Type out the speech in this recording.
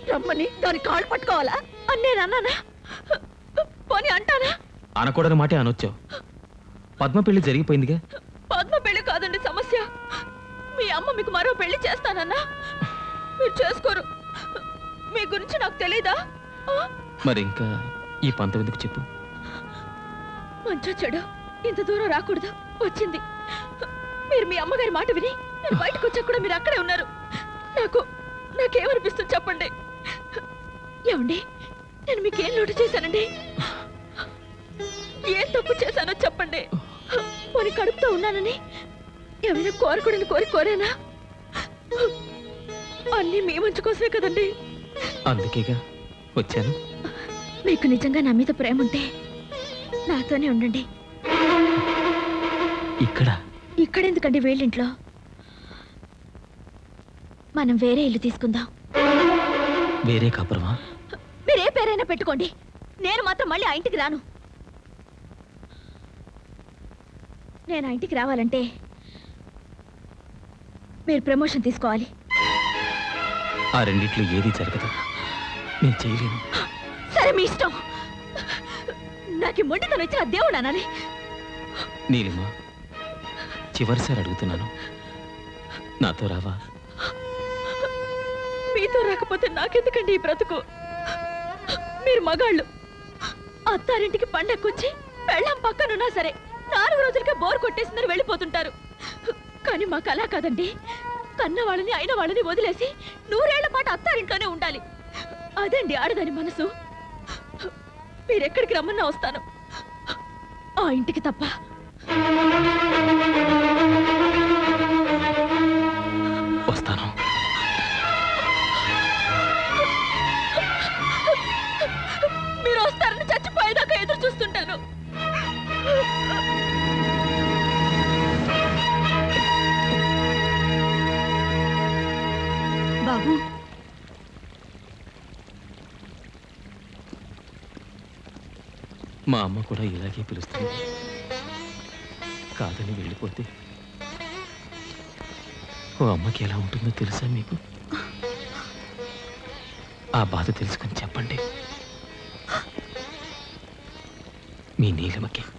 రమ్మని దాని కాళ్ళు పట్టుకోవాలా అని నేను అన్నానా పోనీ అంటానా అనకూడని మాటే అనొచ్చావు పద్మ పెళ్లి జరిగిపోయిందిగా పద్మ పెళ్లి కాదండి సమస్య మీ అమ్మ మీకు మరో పెళ్లి చేస్తానన్నా మీరు చేసుకోరు మీ గురించి నాకు తెలీదా ఆ? మరి ఇంకా ఈ పంతం ఎందుకు చెప్పు మంచో చెడు ఇంత దూరం రాకూడదు వచ్చింది మీరు మీ అమ్మగారి మాట విని నేను బయటకు వచ్చాక కూడా మీరు అక్కడే ఉన్నారు నాకు నాకేమనిపిస్తుంది చెప్పండి ఏమండి నేను మీకేం లోటు చేశానండి ఏం తప్పు చేశానో చెప్పండి పోనీ కడుపుతో ఉన్నానని ఏమైనా కోరకూడని కోరి కోరానా అన్నీ మీ మంచి కోసమే కదండి అందుకేగా వచ్చాను మీకు నిజంగా నా మీద ప్రేమ ఉంటే నాతోనే ఉండండి ఇక్కడ ఇక్కడెందుకండి వేళ్ళింట్లో మనం వేరే ఇల్లు తీసుకుందాం వేరే కాపురమా మీరు ఏ పేరైనా పెట్టుకోండి నేను మాత్రం మళ్ళీ ఆ ఇంటికి రాను నేను ఆ ఇంటికి రావాలంటే మీరు ప్రమోషన్ తీసుకోవాలి ఆ రెండిట్లో ఏది జరగదు నేను చేయలేను సరే మీ ఇష్టం నాకు ఈ మొండితనం ఇచ్చిన దేవుడు అనాలి నీలిమా చివరిసారి అడుగుతున్నాను నాతో రావా మీతో రాకపోతే నాకెందుకండి ఈ బ్రతుకు మీరు మగాళ్ళు అత్తారింటికి పండక్కొచ్చి పెళ్ళం పక్కనున్నా సరే నాలుగు రోజులకే బోర్ కొట్టేసిందని వెళ్ళిపోతుంటారు కానీ మాకు అలా కాదండి కన్న వాళ్ళని అయిన వాళ్ళని వదిలేసి నూరేళ్ల పాటు అత్తారింట్లోనే ఉండాలి అదండి ఆడదాని మనసు మీరెక్కడికి రమ్మన్నా వస్తాను ఆ ఇంటికి తప్ప వస్తాను మీరు వస్తారని చచ్చిపోయేదాకా ఎదురు చూస్తుంటాను బాబు మా అమ్మ కూడా ఇలాగే పిలుస్తుంది కాదని వెళ్ళిపోతే ఓ అమ్మకి ఎలా ఉంటుందో తెలుసా మీకు ఆ బాధ తెలుసుకొని చెప్పండి మీ నీలిమకి